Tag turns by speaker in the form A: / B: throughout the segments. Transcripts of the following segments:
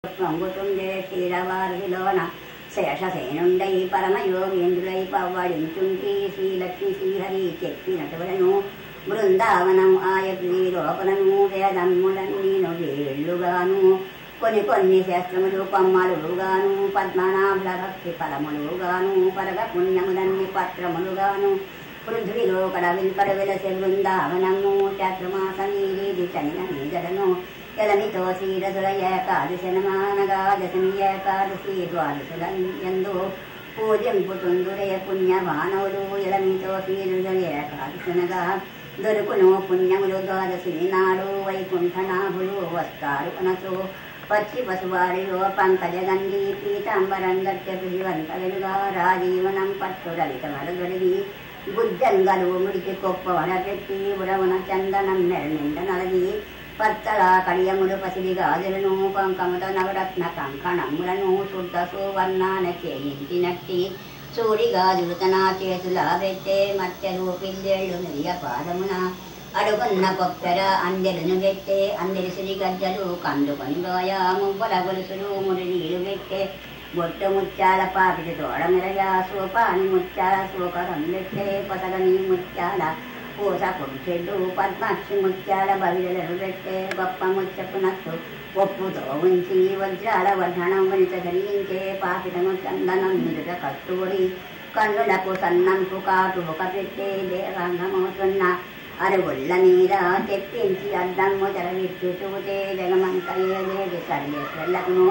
A: పొంగుతుండే క్షీరవారిలోన శేషసేనుండై పరమయోగేంద్రుడై పవ్వడించుంటి శ్రీలక్ష్మి శ్రీహరి చెప్పినటులను బృందావనం ఆయ ప్రియలోపలను వేదమ్ములన్నీను వేళ్ళుగాను కొన్ని కొన్ని శాస్త్రములు కొమ్మలుగాను పద్మనాభుల భక్తి ఫలములుగాను పరగ పుణ్యములన్ని పత్రములుగాను పృథ్వీలో కడవిల్పర వెలసె బృందావనము చతుర్మాస నీది చనిన నీగడను ఎలమితో శ్రీరసుల ఏకాదశనమానగా దశమి ఏకాదశి ద్వాదశుల ఎందు పూజింపుతుందురే పుణ్యమానవులు ఎలమితో శ్రీరసుల ఏకాదశనగా దొరుకును పుణ్యములు ద్వాదశి నాడు వైకుంఠనాభులు వస్తారు అనసు పచ్చి పశువారిలో పంకజగంధి పీతాంబరం గట్టె పులివంత వెలుగా రాజీవనం పట్టు రలిత వరదొడిగి గుజ్జంగలు ముడికి కొప్ప వడపెట్టి ఉడవున చందనం మెరనిండ నలగి పత్తల కడియములు పసిడి గాజులను పంకముత నవరత్న కంకణములను శుద్ధ సువర్ణాన చేయించినట్టి సూడి గాజులు తన చేతుల పెట్టే మత్తెలు పిల్లెళ్ళు నెయ్య పాదమున అడుగున్న కొప్పెర అందెలను పెట్టే అందరి సిరి గజ్జలు కందుకొని గోయ మువ్వల గొలుసులు మురినీళ్ళు పెట్టే బొట్టు ముత్యాల పాపిటి తోడ మెరగా సోపాని ముత్యాల సోకరం పెట్టే పొసగని ముత్యాల పూస పొడిచెడ్డు పద్మాక్షి ముత్యాల బవిడలను పెట్టే గొప్ప ముచ్చపు నత్తు ఒప్పుతో ఉంచి వజ్రాల వర్ధనం వనిత ధరించే పాపిటము చందనం నిరుట కస్తూరి కన్నులకు సన్నంపు కాటు ఒక పెట్టే దేవాంగమవుతున్న అరుగుళ్ళ మీద తెప్పించి అద్దము తెరవిట్టు చూచే జగమంతయేది సర్వేశ్వర్లకును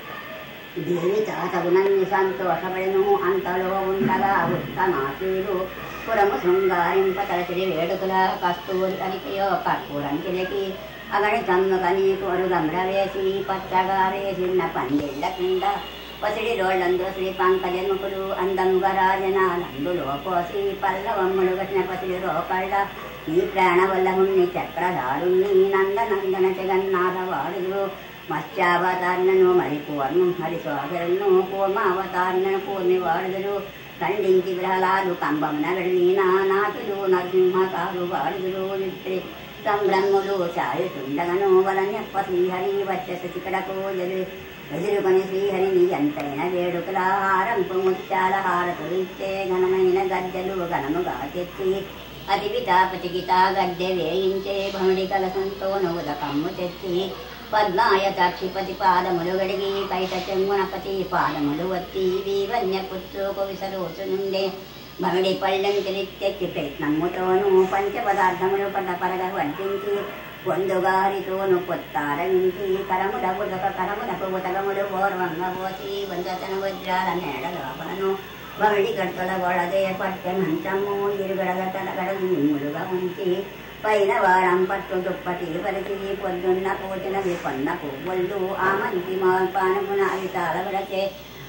A: దేవి తాతగునన్ని సంతోషపడను అంతలో ఉండగా ఉత్తమాసీరు పురము శృంగారింప తలసిరి వేడుకల కస్తూరి అలికయో కర్పూరంకిలకి అగడి తమ్ముక నీకు అరుగమ్ర వేసి పచ్చగా వేసిన పందిళ్ళ కింద పసిడి రోళ్ళందు శ్రీ పంకజముకులు అందముగా రాజనాలందులో పోసి పల్లవమ్ములు కట్టిన పసిడి రోకళ్ళ ఈ ప్రాణవల్లహుణ్ణి చక్రధారుణ్ణి నందనందన జగన్నాథ వాడులు మత్స్యావతారణను మరి పూర్ణం హరి సోదరులను కూర్మావతారణను పూర్ణి వాడుదులు ఖండించి గ్రహలాలు కంబమున వెళ్ళిన నాతులు నరసింహకారు వాడుదులు విప్రి సంభ్రములు సాయుతుండగను వలన్యప్ప శ్రీహరి వచ్చేసి చికడకు ఎదురు ఎదురుకొని శ్రీహరిని ఎంతైన వేడుకల హారంపు ముత్యాల హారతులు ఇచ్చే ఘనమైన గద్దెలు ఘనముగా తెచ్చి అతి పితాపతికిత గద్దె వేయించే భముడి కలసంతో నవ్వుదకమ్ము తెచ్చి పద్మాయ తాక్షిపతి పాదములు గడిగి పైట చెంగునపతి పాదములు వచ్చి వీవన్య పుత్రుకు విసరోసు నుండే భమిడి పళ్ళంకిలి తెచ్చి ప్రయత్నముతోను పంచపదార్థములు పడ్డ పరగ వడ్డించి పొందుగారితోను పొత్తారవించి కరముల ఉదక కరములకు ఉతకములు పూర్వంగా పోసి వందతన వజ్రాల మేడ లోపలను బమిడి గడ్తల గొడదే పట్టె మంచము ఇరుగడగ తలగడ నిమ్ములుగా ఉంచి పైన వారం పట్టు దుప్పటి పరిచి పొద్దున్న పూచినవి కొన్న పువ్వుళ్ళు ఆ మంచి పానమున అవి తాళబడచే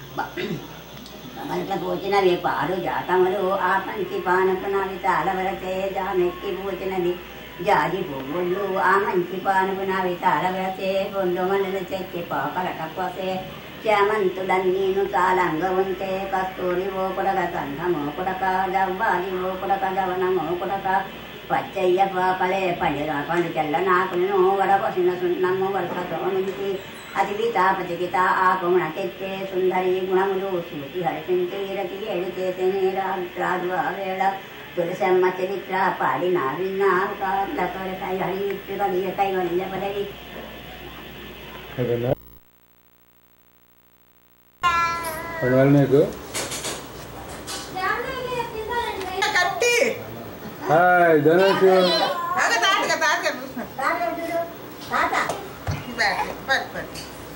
A: కమలక పూచినవి పారు జాతములు ఆ పంచి పానపున అవి తాళబడచే జామెక్కి పూచినవి జాజి పువ్వుళ్ళు ఆ మంచి పానపున అవి తాళబడచే పొండు మనలు చెక్కి పోకలక పోసే చామంతులన్నీను చాలంగా ఉంటే కస్తూరి ఓ కుడక గంధమో కుడక దవ్వాలి ఓ కుడక దవనమో కుడక పచ్చయ్య పాపలే పండిన పండు తెల్ల నాకులను వడకొసిన సున్నమ్ము వరుసతో నుంచి అతి తాపతికిత ఆకుమున తెచ్చే సుందరి గుణములు చూసి హరిసించి రతి ఏడు చేసే రాజు ఆ వేళ తులసమ్మ చరిత్ర పాడిన విన్నారు కై హరి కలియ కైవల్య పదవి
B: పడవాలి నీకు
C: కట్టి
B: హాయ్ ధనుష్
C: బాగా తాతగా తాతగా చూసిన
A: తాత
C: పట్టు పట్టు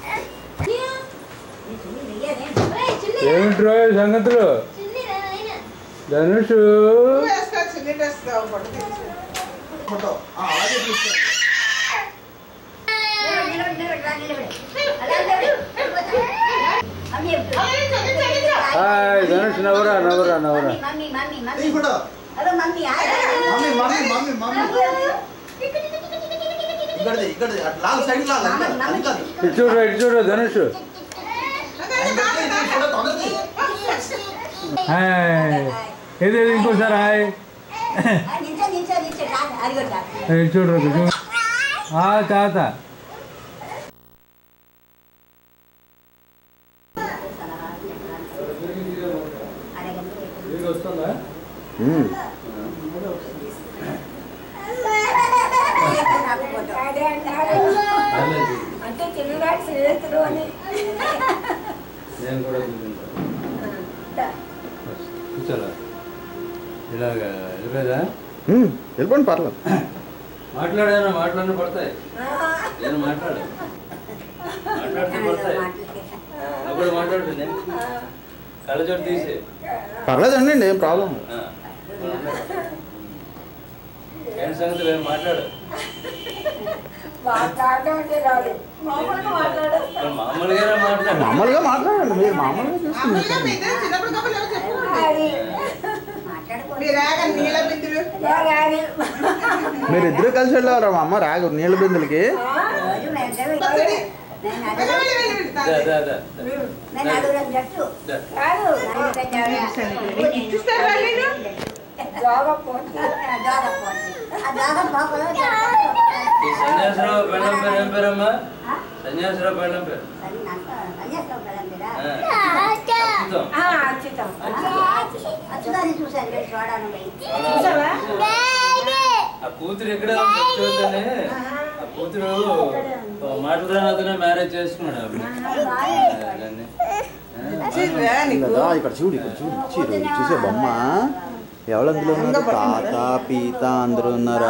B: ఏమిటి రోజు సంగతులు ధనుష్
C: నువ్వు వేసుకో చిన్న డ్రెస్ ఫోటో తీసి
D: ఫోటో ఆ, అలాగే తీసుకోండి
B: హాయ్ ధనుష్ నవరా నవరా నవరా
A: మమ్మీ మమ్మీ
D: ఈ
A: మమ్మీ
D: ఫోటో
A: అదో mummy
D: mummy mummy mummy mummy ఇక్కడిది ఇక్కడిది అటు లాగు సైడ్ లాగు అది కాదు, అది కాదు
B: ఇటు చూడు ఇటు చూడు ధనుష్
D: ఆయన పెట్టి ఈ ఫోటో తొందరది
B: హాయ్ ఇది ఇది ఇంకోసారి హాయ్
A: నిల్చో నిల్చో నిల్చో తాత అదిగో తాత
B: ఇటు చూడు ఇటు చూడు ఆ తాత
A: అరగంట
B: తిరిగి వస్తుందా
E: ఉమ్.
A: నాకు ఫోటో.
B: రాలేదు.
F: అంటే చిన్ననాటి స్నేహితుడు అని
B: నేను కూడా చూపించాను కూర్చోరా ఇలాగా వెళ్ళిపోయేదా
E: ఉమ్, వెళ్ళిపోండి పర్లేదు
B: మాట్లాడాను మాట్లాడిన పడతాయి నేను మాట్లాడు మాట్లాడితే పడతాయి నువ్వు కూడా మాట్లాడుతుంది కళ్ళజోడు తీసి
E: పర్లేదు అండి ఏం ప్రాబ్లం
B: ఆ. ఏంటి సంగతి లేదు మాట్లాడు
F: మాట్లాడడం అంటే రాదు మామూలుగా మాట్లాడేస్తాను
B: ఇప్పుడు మామూలుగానే మాట్లాడు
E: మామూలుగా మాట్లాడండి మీరు మామూలుగా
C: మామూలుగా
E: చూస్తున్నారు
C: మీ ఇద్దరు చిన్నప్పుడు కబుర్లు ఏవో చెప్పుకోండి.
F: అది
A: మాట్లాడుకో
C: మీ రాగ నీళ్ళ బిందులు
F: అది
E: మీరు ఇద్దరు కలిసి వెళ్ళేవారా మా అమ్మ రాగు నీళ్ళ బిందులకి
A: రోజు మేము
C: పచ్చడి.
A: నేను
C: వెళ్ళి, వెళ్ళి, వెళ్ళి, వెళ్ళి,
B: దా,
C: తాత.
B: దా, దా, దా.
A: నేను నలుగురం జట్టు
B: దా.
F: కాదు
A: నలుగురు పెట్టాడు.
C: ఇచ్చిస్తారా నేను?
F: జోగ పోటీ
A: ఆ దోగ పోటీ. ఆ దోగ పోకలో
B: ఈ సన్యాసరావు పెళ్ళం పేరు ఏం పేరమ్మా సన్యాసరావు పెళ్ళం పేరు
A: సరే నాకు సన్యాసం కదండిరా
B: ఆ. అద్భుతం.
F: ఆ, అచ్యుతం
A: అచ్చుదాన్ని చూశాను వెళ్ళి చూడాలి పోయి.
F: చూసావా
B: ఆ కూతురు ఎక్కడ ఉంది చూద్దని ఆ కూతురు మాటలతో అతనే మ్యారేజ్ చేసుకున్నాడు ఆవిడ దాన్ని. ఆ,
C: చిర్రా నీకు.
E: లేదా ఇక్కడ చూడు ఇక్కడ చూడు చీరు చూసే బొమ్మ ఎవరందులో ఉన్నారు తాత పీత అందరూ ఉన్నారా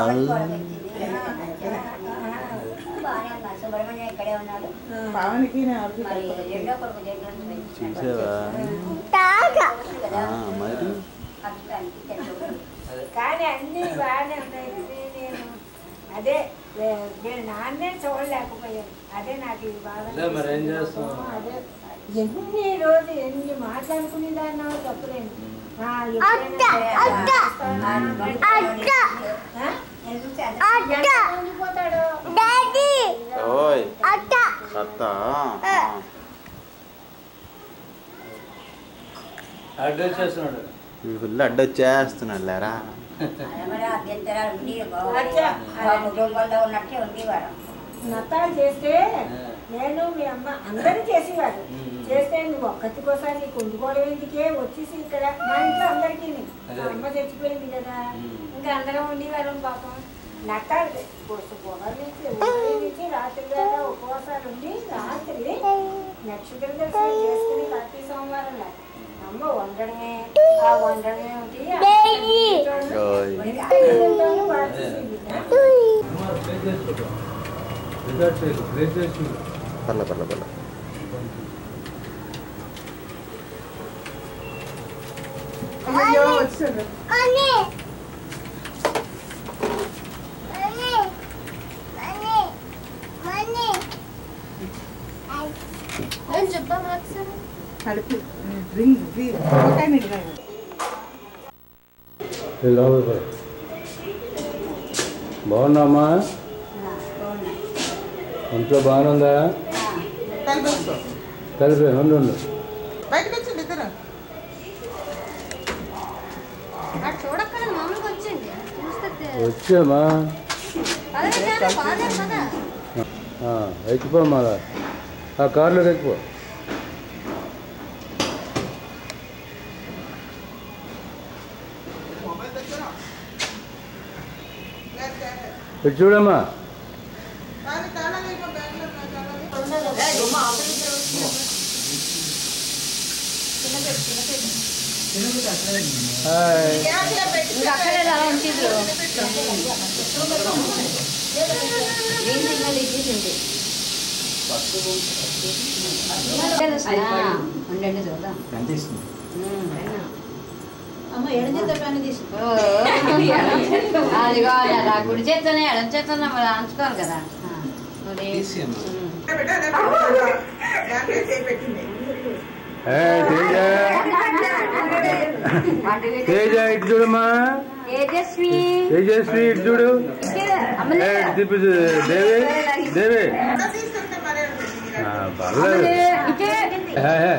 A: బాగానే ఉన్నారు సుబ్రహ్మణ్యం ఇక్కడే ఉన్నాడు
C: పావనికి నా ఆవిడకి
A: మరి
C: కలుపుతుంది.
A: రెండో కొడుకు దగ్గర నుంచి
E: చూసావా
A: కదా
E: ఆ, మరి
A: అచ్చుదానికి చెట్టు.
F: కానీ అన్ని బాగానే ఉన్నాయి ఇది నేను అదే వే- నేను నాన్నే చూడలేకపోయాను అదే నాకు ఇది బాగా
B: అదే మరి ఏం చేస్తాం?
F: అదే ఎన్ని రోజు ఎన్ని మాట్లాడుకునే దాన్ని చెప్పలేను ఆ, ఎప్పుడైనా
A: ఆ,
F: చేస్తాను. ఆ?
A: నేను చూస్తే అది
F: ఎంత ఉండిపోతాడో
E: ఓయ్ అత్త
B: అడ్రస్ చేస్తున్నాడు
E: ఫుల్ అడ్డొచ్చేస్తున్నాడు లేరా
A: అలమరా అభ్యంతరాలు ఉండి
F: అచ్చా.
A: కుటుంబంలో ఉన్నట్టే ఉండేవారు
F: నత్తాలు చేస్తే నేను మీ అమ్మ అందరూ చేసేవారు చేస్తే నువ్వు ఒక్కటి కోసం నీకు వండుకోవడం ఎందుకే వచ్చేసి ఇక్కడ మా ఇంట్లో అందరికీ మా అమ్మ చచ్చిపోయింది కదా ఇంకా అందరం ఉండేవారు పాపం నట్టాలు పొగల నుంచి ఉదయం నుంచి రాత్రి దాకా ఉపవాసాలు ఉండి రాత్రి నక్షత్ర దర్శనం చేసుకుని కార్తీక సోమవారం లాగా. అమ్మ వండడమే ఆ వండడమే ఒకటి ఆ తింటాను.
E: ఓయ్
F: ఎంత తింటాను బాగా చేసింది.
B: ప్లే చేసుకో రికార్డ్ చేయకు ప్లే చేసుకో
E: పర్లే పర్లే పర్లే
C: అయ్యో వచ్చాడు కడుపు డ్రింక్ డ్రింక్ ఒకటే నీళ్ళు
B: లోపల బాగున్నామా ఇంట్లో బాగానే ఉందా
C: తలపేసుకో
B: కలిపి ఉండు ఉండు
C: బయటకు వచ్చింది ఇద్దరు
G: చూడక్కడ మామూలుగా వచ్చింది చూస్తే
B: వచ్చామా
G: పదవి పదే పద
B: ఆ, ఎక్కిపో మళ్ళా ఆ కార్లోకి ఎక్కిపో ఇటు చూడమ్మా
C: తాళి తాళాలు ఇవ్వ బ్యాగ్లో ఉన్నాయి తాళాలు
B: హాయ్
A: ఉండండి చూద్దాం
E: ఎంత ఇస్తుంది
A: అదిగో అలా కుడి చేత్తోనే ఎడం చేత్తోనే మరి అంచుకోవాలి కదా మరి
C: బిడ్డ దాంట్లో చేయి పెట్టింది
B: ఏయ్, తేజ తేజ ఇటు చూడమ్మా
A: తేజస్వి
B: తేజస్వి ఇటు చూడు ఏ, ఇటు తిప్పి చూ- దేవి దేవి
C: ఇంకా తీసుకుంటే మరే ఉంటుంది.
B: ఆ, పర్లేదు hey, hey.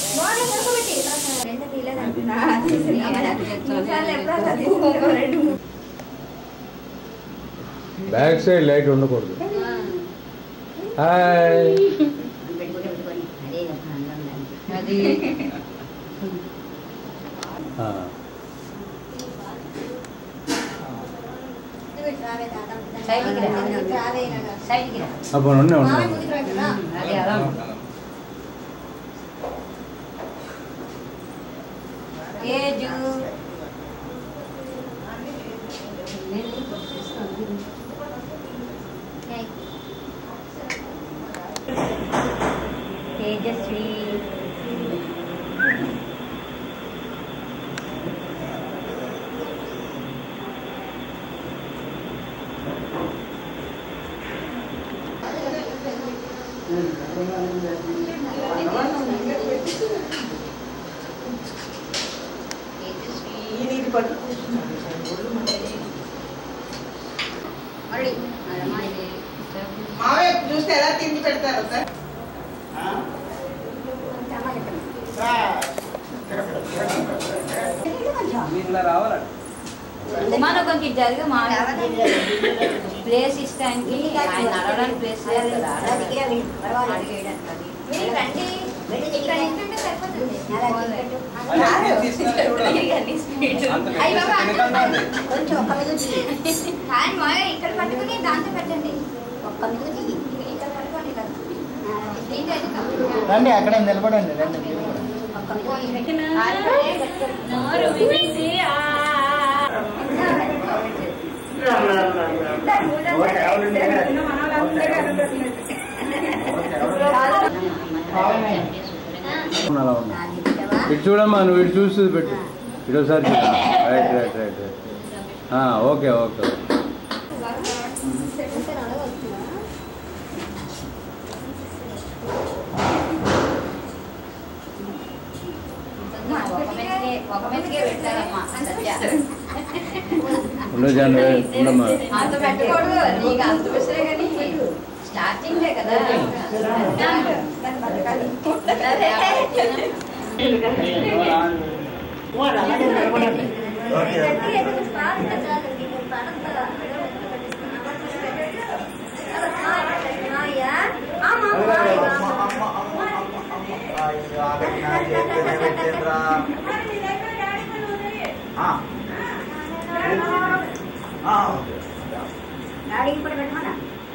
B: Back side light ఉండకూడదు హాయ్
A: అది సైడ్కి రా. సైడ్కి రా.
B: అప్పుడు ఉండే
A: అదే అలా ఏజు తేజస్వి మళ్ళీ
C: మావే చూస్తే ఎలా తిండి పెడతారు సార్
A: మనం కొంచెం జరిగి మా ప్లేస్ ఇస్తానికి ఆయన నడవడానికి ప్లేస్ లేదు కదా అడిగేయడానికి అది.
G: మీరు రండి ఇక్కడ ఏంటంటే సరిపోతుంది అయ్య బాబా
A: కొంచెం ఒక్క మీద చెయ్యి.
G: హ్యాండ్ మాయ ఇక్కడ పట్టుకుని దాంతో పెట్టండి
A: ఒక్క మీద చెయ్యి.
G: ఇక్కడ పట్టుకోండి కదా
A: ఆ,
G: ఏంటి అది కంప్లీట్
D: రండి అక్కడ నిలబడండి రండి
A: ఒక్క మీద చెయ్యి. నాది ఇచ్చావా?
B: ఇటు చూడమ్మా నువ్వు ఇటు చూసి పెట్టు ఇటు ఒకసారి చూడు right right right right okay okay
A: ఒక మెతుకే ఒక మెతుకే పెట్టారమ్మా సత్య
B: ఉండు జాను ఉండమ్మా
A: అంత పెట్టకూడదు నీకు అంత విషయం కానీ స్టార్టింగ్ కదా డాడీకి కూడా పెట్టమన్నా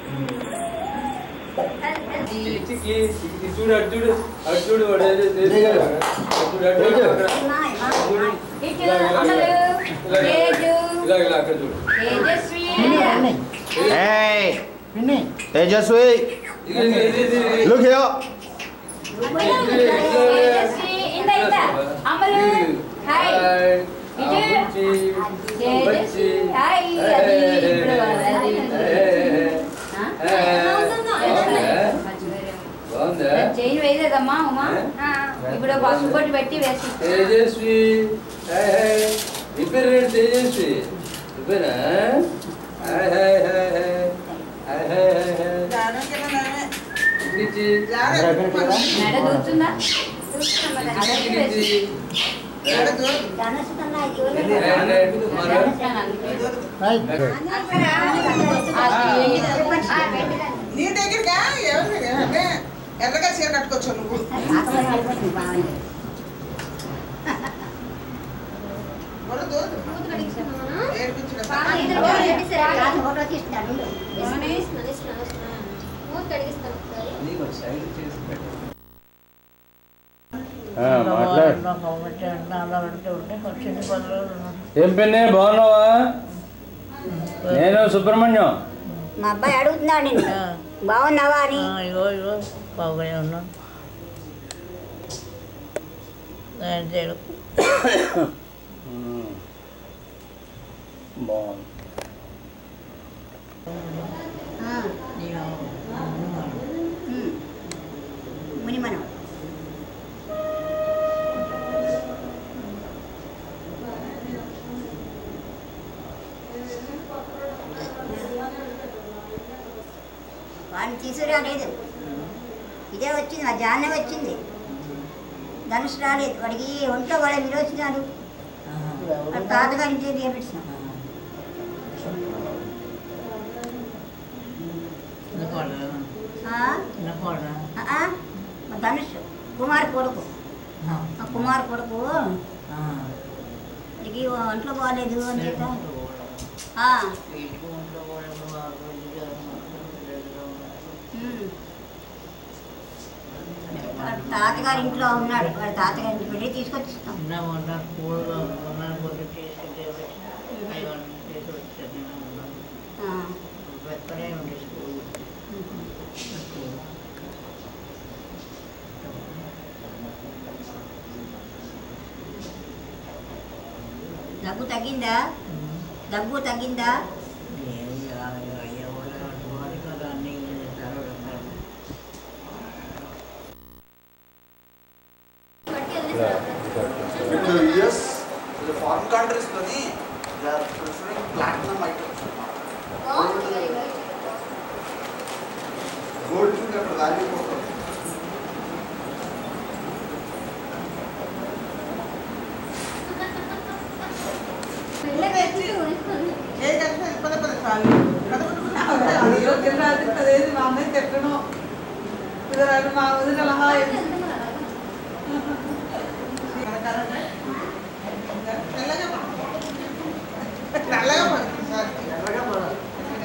B: చూడు అటు చూడు అటు చూడు వాడు ఏదో చేస్తున్నాడు. చూడు, అటు చూడు, అక్కడ. చూడు. ఇలా, ఇలా, ఇలా. ఇలా, ఇలా. ఇలా, ఇలా, అక్కడ చూడు
A: తేజస్వి
E: Hey! Tejaswi!
B: ఇది, ఇది, ఇది, ఇది, ఇది.
E: Look here!
A: తేజస్వి ఇంద ఇంద అమలు హాయ్
B: బుచ్చి.
A: తేజస్వి హాయ్ అది ఇప్పుడు అది
B: బాగుందా
A: చైన్ వేయలేదమ్మా ఉమా ఇప్పుడు పసుపు కొట్టి పెట్టి వేసి
B: తేజస్వి హాయ్ హాయ్ నీ పేరు ఏంటి తేజస్వి నీ పేరా hi hi hi hi hi hi hi hi
C: జానకిలో నామే.
B: ఇక్కడికి
C: జాగ్రత్త.
A: మెడ దూరుతుందా
B: ఇక్కడికి
C: జాడ దూరం. నీ దగ్గరగా ఎవరు అంటే ఎర్రగా చీర కట్టుకోవచ్చు నువ్వు ఎవరు దూరం ఏడిపించడం
B: మాట్లాడు ఏం పెన్నే బాగున్నావా నేను సుబ్రహ్మణ్యం
A: మా అబ్బాయి అడుగుతున్నాడు నిన్ను బాగున్నావా అని
H: అయ్యో అయ్యో బాగానే ఉన్నాను నేను చేయడం
B: ఉమ్. బాగుంది
A: ముని మనం వాడిని తీసుకురాలేదు ఇదే వచ్చింది మా జాన్నే వచ్చింది ధనుసు రాలేదు వాడికి ఒంట్లో వాడే విరోచనాలు వాడు తాతగారి ఇంటికి చేపించాం
H: వినకూడదు
A: ఆ?
H: వినకూడదు
A: ఆ, ఆ, మా ధనుష్ కుమార్ కొడుకు ఆ కుమార్ కొడుకు నీకు ఒంట్లో బాగాలేదు అని చెప్పా ఆ, ఉమ్. వాడు తాతగారి ఇంట్లో ఉన్నాడు వాడు తాతగారి ఇంటికి వెళ్ళి తీసుకొచ్చిస్తాం ఆ, దగ్గు తగ్గిందా దగ్గు తగ్గిందా
D: ఇప్పుడు యుఎస్ ఫారిన్ కంట్రీస్ లోని they are preferring platinum items gold కి అక్కడ వాల్యూ పోతుంది
C: ఏ కలిసి పదే పదే చాలు పదే పదే ఆరోగ్యం రాదు పదేది మా అమ్మాయి తిట్టను కుదరాడు మా వదిన అలా తెల్లగా నల్లగా పడుతుంది సార్
D: ఎర్రగా పడాలి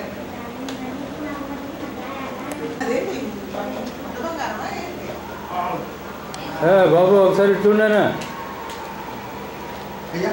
C: అదేంటి కొత్త బంగారమా ఏంటి
B: ఏ, బాబు ఒకసారి చూడనా
D: అయ్యా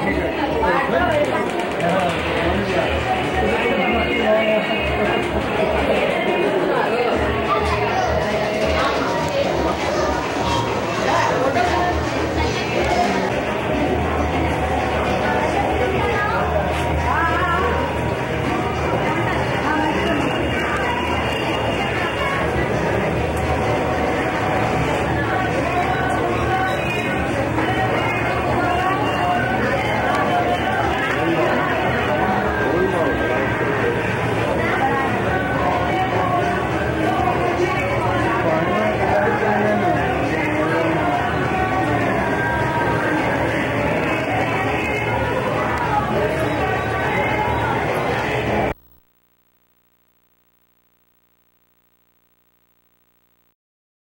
F: ఆ